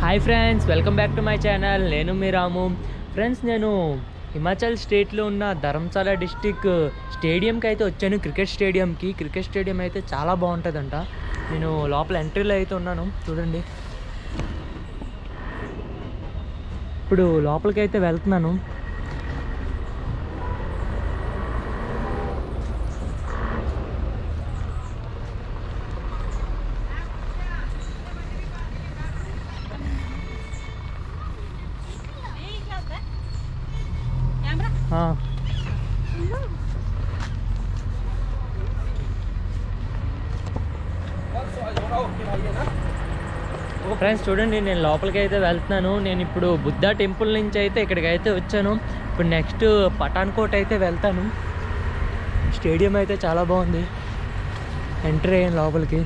Hi friends welcome back to my channel నేను మీ రాము friends నేను హిమాచల్ స్టేట్లో ఉన్న ధర్మశాల డిస్టిక్ స్టేడియంకి అయితే వచ్చాను క్రికెట్ స్టేడియంకి క్రికెట్ స్టేడియం అయితే చాలా బాగుంటుందంట నేను లోపల ఎంట్రీలో అయితే ఉన్నాను చూడండి ఇప్పుడు లోపలికి అయితే వెళ్తున్నాను ఆ, ఫ్రెండ్స్ చూడండి నేను లోపలికి అయితే వెళ్తున్నాను నేను ఇప్పుడు బుద్ధా టెంపుల్ నుంచి అయితే ఇక్కడికి అయితే వచ్చాను ఇప్పుడు నెక్స్ట్ పఠాన్కోట్ అయితే వెళ్తాను స్టేడియం అయితే చాలా బాగుంది ఎంట్రీ అయ్యాను లోపలికి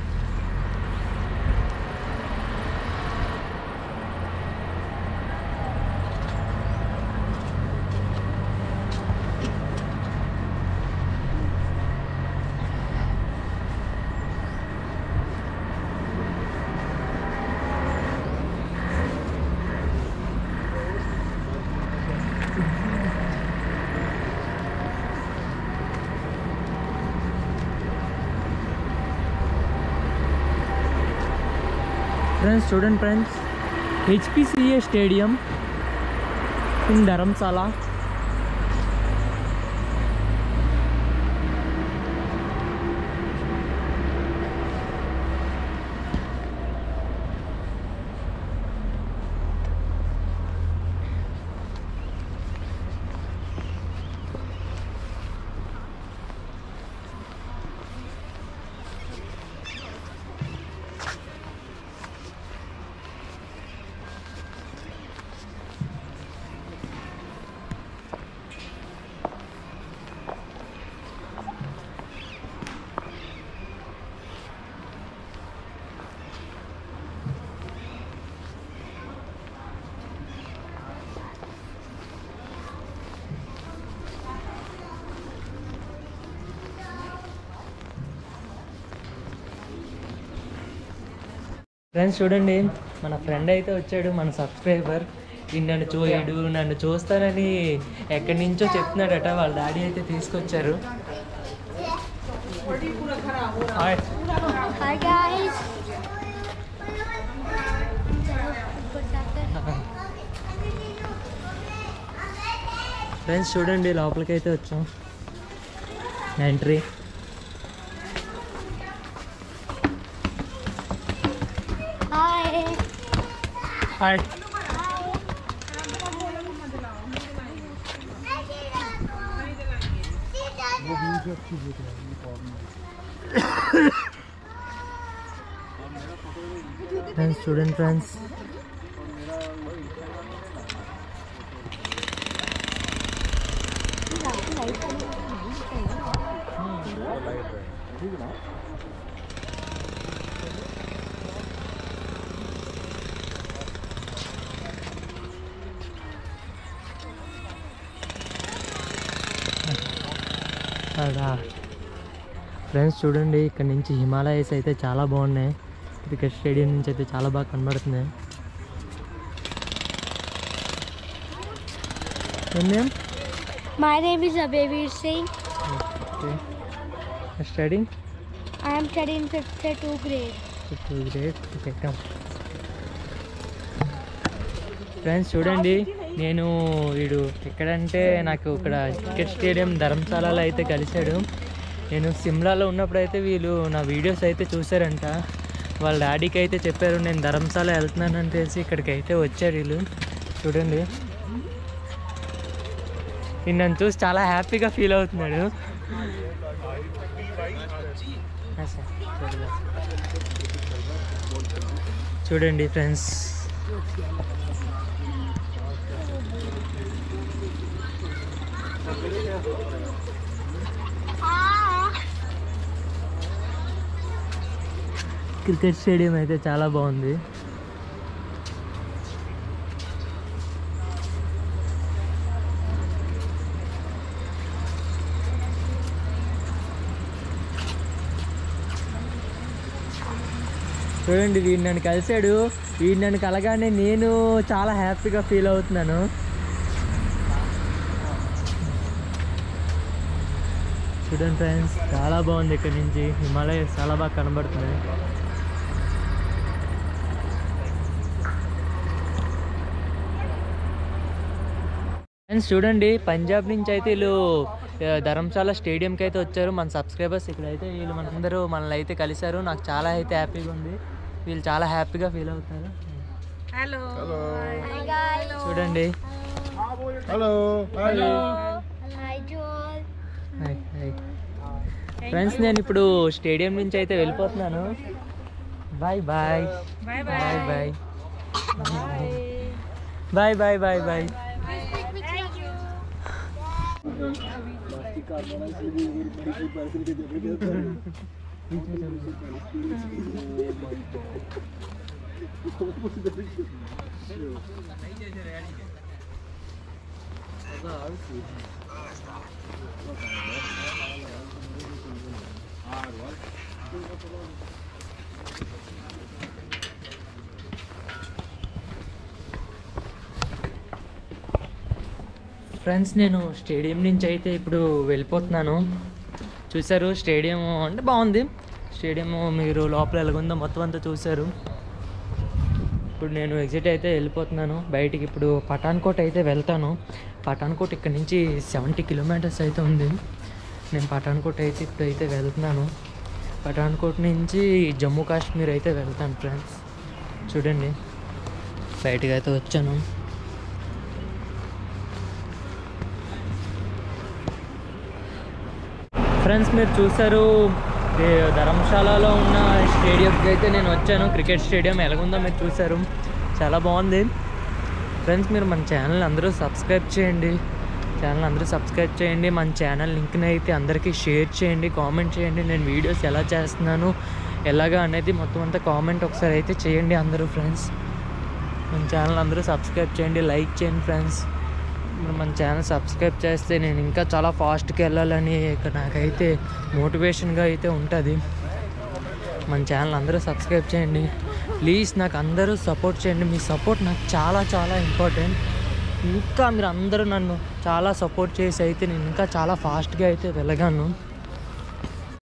ఫ్రెండ్స్ చూడండి friends HPCA stadium in Dharamshala friends చూడండి మన ఫ్రెండ్ అయితే వచ్చాడు మన సబ్స్క్రైబర్ ఈయన నన్ను చూయడు నన్ను చూస్తానని ఎక్కడి నుంచో చెప్తున్నాడట వాళ్ళ డాడీ అయితే తీసుకొచ్చారు హాయ్ Hi guys. ఫ్రెండ్స్ చూడండి లోపలికి అయితే వచ్చాం ఎంట్రీ Hi. హాయ్ ఫ్రెండ్స్ చూడండి ఫ్రెండ్స్ అదా ఫ్రెండ్స్ చూడండి ఇక్కడ నుంచి హిమాలయస్ అయితే చాలా బాగున్నాయి క్రికెట్ స్టేడియం నుంచి అయితే చాలా బాగా కనబడుతున్నాయి ఏం My name is Abhivir Singh. Studying I am studying fifth to two grade. Great okay come friends చూడండి నేను వీడు ఎక్కడంటే నాకు ఇక్కడ క్రికెట్ స్టేడియం ధర్మశాలలో అయితే కలిశాడు నేను సిమ్లాలో ఉన్నప్పుడు అయితే వీళ్ళు నా వీడియోస్ అయితే చూసారంట వాళ్ళ డాడీకి అయితే చెప్పారు నేను ధర్మశాల వెళ్తున్నాను అనేసి ఇక్కడికి అయితే వచ్చారు వీళ్ళు చూడండి నేను నన్ను చూసి చాలా హ్యాపీగా ఫీల్ అవుతున్నాడు ఆ సార్, చూడలేదు. చూడండి ఫ్రెండ్స్ క్రికెట్ స్టేడియం అయితే చాలా బాగుంది చూడండి వీడు నన్ను కలిశాడు వీడు నన్ను కలగానే నేను చాలా హ్యాపీగా ఫీల్ అవుతున్నాను చూడండి ఫ్రెండ్స్ చాలా బాగుంది ఇక్కడ నుంచి హిమాలయ చాలా బాగా కనబడుతుంది ఫ్రెండ్స్ చూడండి పంజాబ్ నుంచి అయితే వీళ్ళు ఆ, ధర్మశాల స్టేడియంకి అయితే వచ్చారు మన సబ్స్క్రైబర్స్ ఇక్కడైతే వీళ్ళు మనందరూ మనల్ని అయితే కలిశారు నాకు చాలా అయితే హ్యాపీగా ఉంది వీళ్ళు చాలా హ్యాపీగా ఫీల్ అవుతారు Hi guys. చూడండి hello Hi Joel. Hi hi friends నేను ఇప్పుడు స్టేడియం నుంచి అయితే వెళ్ళిపోతున్నాను bye bye bye bye bye bye bye bye friends నేను స్టేడియం నుంచి అయితే ఇప్పుడు వెళ్ళిపోతున్నాను చూసారు స్టేడియం అంటే బాగుంది స్టేడియం మీరు లోపల ఎలాగుందో మొత్తం అంతా చూసారు ఇప్పుడు నేను ఎగ్జిట్ అయితే వెళ్ళిపోతున్నాను బయటికి ఇప్పుడు పఠాన్కోట్ అయితే వెళ్తాను పఠాన్కోట్ ఇక్కడ నుంచి సెవెంటీ కిలోమీటర్స్ అయితే ఉంది నేను పఠాన్కోట్ అయితే ఇప్పుడు అయితే వెళ్తున్నాను పఠాన్కోట్ నుంచి జమ్మూ కాశ్మీర్ అయితే వెళ్తాను ఫ్రెండ్స్ చూడండి బయటికి అయితే వచ్చాను ఫ్రెండ్స్ మీరు చూసారు ఈ ధర్మశాలలో ఉన్న స్టేడియంకి అయితే నేను వచ్చాను క్రికెట్ స్టేడియం ఎలాగుందో మీరు చూసారు చాలా బాగుంది ఫ్రెండ్స్ మీరు మన ఛానల్ అందరూ సబ్స్క్రైబ్ చేయండి ఛానల్ అందరూ సబ్స్క్రైబ్ చేయండి మన ఛానల్ లింక్ని అయితే అందరికీ షేర్ చేయండి కామెంట్ చేయండి నేను వీడియోస్ ఎలా చేస్తున్నాను ఎలాగా అనేది మొత్తం అంతా కామెంట్ ఒకసారి అయితే చేయండి అందరూ ఫ్రెండ్స్ మన ఛానల్ అందరూ సబ్స్క్రైబ్ చేయండి లైక్ చేయండి ఫ్రెండ్స్ మీరు మన ఛానల్ సబ్స్క్రైబ్ చేస్తే నేను ఇంకా చాలా ఫాస్ట్కి వెళ్ళాలని ఇక నాకైతే మోటివేషన్గా అయితే ఉంటుంది మన ఛానల్ అందరూ సబ్స్క్రైబ్ చేయండి ప్లీజ్ నాకు అందరూ సపోర్ట్ చేయండి మీ సపోర్ట్ నాకు చాలా చాలా ఇంపార్టెంట్ ఇంకా మీరు అందరూ నన్ను చాలా సపోర్ట్ చేసి అయితే నేను ఇంకా చాలా ఫాస్ట్గా అయితే వెళ్ళగాను